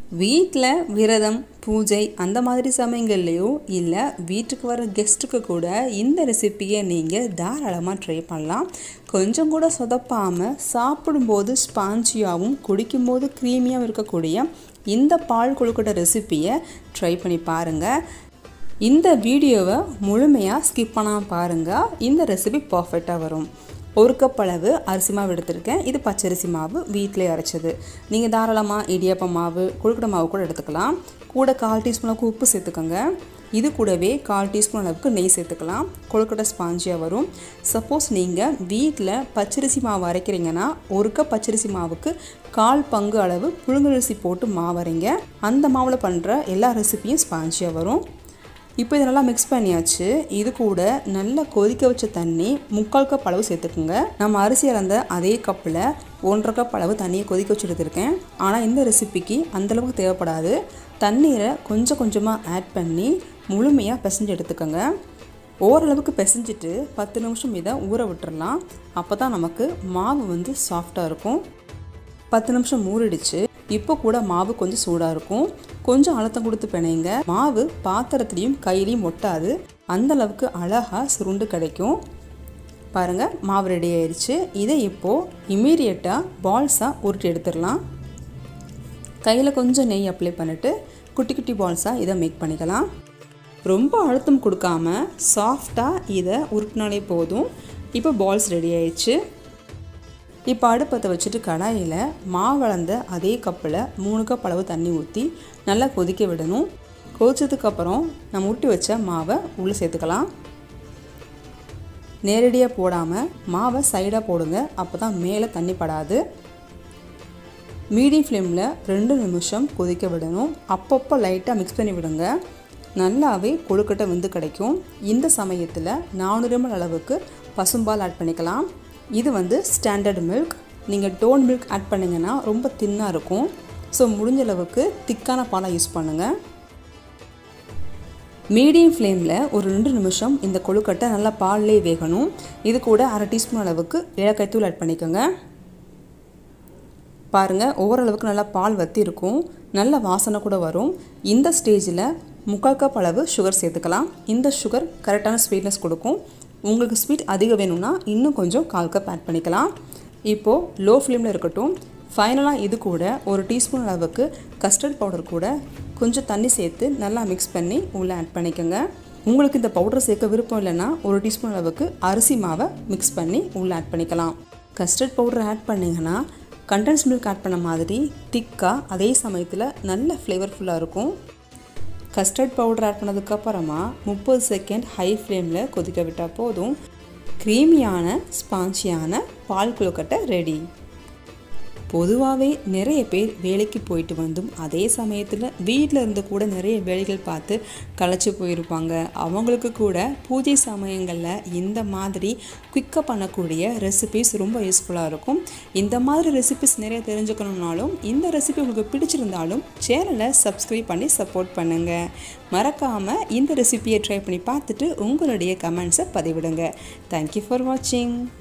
வீட்டில் விரதம் பூஜை அந்த மாதிரி சமயங்கள்லையோ இல்லை வீட்டுக்கு வர கெஸ்ட்டுக்கு கூட இந்த ரெசிப்பியை நீங்கள் தாராளமாக ட்ரை பண்ணலாம் கொஞ்சம் கூட சொதப்பாமல் சாப்பிடும்போது ஸ்பாஞ்சியாகவும் குடிக்கும்போது க்ரீமியாகவும் இருக்கக்கூடிய இந்த பால் கொழுக்கட்டை ரெசிப்பியை ட்ரை பண்ணி பாருங்கள் இந்த வீடியோவை முழுமையாக ஸ்கிப் பண்ணாமல் பாருங்கள் இந்த ரெசிபி பர்ஃபெக்டாக வரும் ஒரு கப் அளவு அரிசி மாவு எடுத்திருக்கேன் இது பச்சரிசி மாவு வீட்டிலே அரைச்சது நீங்கள் தாராளமாக இடியாப்ப மாவு கொழுக்கட்டை மாவு கூட எடுத்துக்கலாம் கூட கால் டீஸ்பூன் அளவுக்கு உப்பு சேர்த்துக்கோங்க இது கூடவே கால் டீஸ்பூன் அளவுக்கு நெய் சேர்த்துக்கலாம் கொழுக்கட்டை ஸ்பாஞ்சியாக வரும் சப்போஸ் நீங்கள் வீட்டில் பச்சரிசி மாவு அரைக்கிறீங்கன்னா ஒரு கப் பச்சரிசி மாவுக்கு கால் பங்கு அளவு புழுங்கரிசி போட்டு மாவு அரைங்க அந்த மாவில் பண்ணுற எல்லா ரெசிப்பியும் ஸ்பாஞ்சியாக வரும் இப்போ இது நல்லா மிக்ஸ் பண்ணியாச்சு இது கூட நல்லா கொதிக்க வச்ச தண்ணி முக்கால் கப் அளவு சேர்த்துக்குங்க நம்ம அரிசி இறந்த அதே கப்பில் ஒன்றரை கப் அளவு தண்ணியை கொதிக்க வச்சு எடுத்திருக்கேன் ஆனால் இந்த ரெசிபிக்கு அந்தளவுக்கு தேவைப்படாது தண்ணீரை கொஞ்சம் கொஞ்சமாக ஆட் பண்ணி முழுமையாக பிசைஞ்சு எடுத்துக்கோங்க ஓரளவுக்கு பிசைஞ்சிட்டு பத்து நிமிஷம் இதை ஊற விட்டுறலாம் அப்போ தான் நமக்கு மாவு வந்து சாஃப்டாக இருக்கும் பத்து நிமிஷம் ஊறிடுச்சு இப்போ கூட மாவு கொஞ்சம் சூடாக இருக்கும் கொஞ்சம் அழுத்தம் கொடுத்து பிணைங்க மாவு பாத்திரத்துலேயும் கையிலையும் ஒட்டாது அந்த அளவுக்கு அழகாக சுருண்டு கிடைக்கும் பாருங்கள் மாவு ரெடி ஆயிடுச்சு இதை இப்போது இமீடியட்டாக பால்ஸாக உருட்டி எடுத்துடலாம் கையில் கொஞ்சம் நெய் அப்ளை பண்ணிவிட்டு குட்டி குட்டி பால்ஸாக இதை மேக் பண்ணிக்கலாம் ரொம்ப அழுத்தம் கொடுக்காம சாஃப்டாக இதை உருட்டினாலே போதும் இப்போ பால்ஸ் ரெடி ஆயிடுச்சு இப்போ அடுப்பத்தை வச்சுட்டு கடாயில் மாவளந்த அதே கப்பில் மூணு கப் அளவு தண்ணி ஊற்றி நல்லா கொதிக்க விடணும் கொதிச்சதுக்கப்புறம் நம்ம உருட்டி வச்ச மாவை உள்ளே சேர்த்துக்கலாம் நேரடியாக போடாமல் மாவை சைடாக போடுங்க அப்போ தான் மேலே தண்ணி படாது மீடியம் ஃப்ளேமில் ரெண்டு நிமிஷம் கொதிக்க விடணும் அப்பப்போ லைட்டாக மிக்ஸ் பண்ணி விடுங்க நல்லாவே கொழுக்கட்டை வந்து கிடைக்கும் இந்த சமயத்தில் நானூறு எம்எல் அளவுக்கு பசும்பால் ஆட் பண்ணிக்கலாம் இது வந்து ஸ்டாண்டர்ட் மில்க் நீங்கள் டோன் மில்க் ஆட் பண்ணிங்கன்னா ரொம்ப தின்னாக இருக்கும் ஸோ முடிஞ்ச அளவுக்கு திக்கான பாலாக யூஸ் பண்ணுங்கள் மீடியம் ஃப்ளேமில் ஒரு ரெண்டு நிமிஷம் இந்த கொழுக்கட்டை நல்லா பால்லே வேகணும் இது கூட அரை டீஸ்பூன் அளவுக்கு ஏலக்காய் தூள் ஆட் பண்ணிக்கோங்க பாருங்கள் ஓரளவுக்கு நல்லா பால் வற்றி இருக்கும் நல்ல வாசனை கூட வரும் இந்த ஸ்டேஜில் முக்கால் கப் அளவு சுகர் சேர்த்துக்கலாம் இந்த சுகர் கரெக்டான ஸ்வீட்னஸ் கொடுக்கும் உங்களுக்கு ஸ்வீட் அதிகம் வேணும்னா இன்னும் கொஞ்சம் கால் கப் ஆட் பண்ணிக்கலாம் இப்போது லோ ஃப்ளேமில் இருக்கட்டும் ஃபைனலாக இது கூட ஒரு டீஸ்பூன் அளவுக்கு கஸ்டர்ட் பவுடர் கூட கொஞ்சம் தண்ணி சேர்த்து நல்லா மிக்ஸ் பண்ணி உள்ளே ஆட் பண்ணிக்கோங்க உங்களுக்கு இந்த பவுடர் சேர்க்க விருப்பம் இல்லைன்னா ஒரு டீஸ்பூன் அளவுக்கு அரிசி மாவை மிக்ஸ் பண்ணி உள்ளே ஆட் பண்ணிக்கலாம் கஸ்டர்ட் பவுடர் ஆட் பண்ணிங்கன்னா கண்டன்ஸ் மில்க் ஆட் பண்ண மாதிரி திக்காக அதே சமயத்தில் நல்ல ஃப்ளேவர்ஃபுல்லாக இருக்கும் கஸ்டர்ட் பவுடர் ஆட் பண்ணதுக்கப்புறமா முப்பது செகண்ட் ஹை ஃப்ளேமில் கொதிக்க விட்டால் போதும் க்ரீமியான ஸ்பான்ச்சியான பால் கொழுக்கட்டை ரெடி பொதுவாகவே நிறைய பேர் வேலைக்கு போயிட்டு வந்தும் அதே சமயத்தில் வீட்டில் இருந்து கூட நிறைய வேலைகள் பார்த்து களைச்சி போயிருப்பாங்க அவங்களுக்கு கூட பூஜை சமயங்களில் இந்த மாதிரி குயிக்காக பண்ணக்கூடிய ரெசிபிஸ் ரொம்ப யூஸ்ஃபுல்லாக இருக்கும் இந்த மாதிரி ரெசிபிஸ் நிறைய தெரிஞ்சுக்கணுன்னாலும் இந்த ரெசிபி உங்களுக்கு பிடிச்சிருந்தாலும் சேனலை சப்ஸ்கிரைப் பண்ணி சப்போர்ட் பண்ணுங்கள் மறக்காமல் இந்த ரெசிபியை ட்ரை பண்ணி பார்த்துட்டு உங்களுடைய கமெண்ட்ஸை பதிவிடுங்க தேங்க்யூ ஃபார் வாட்சிங்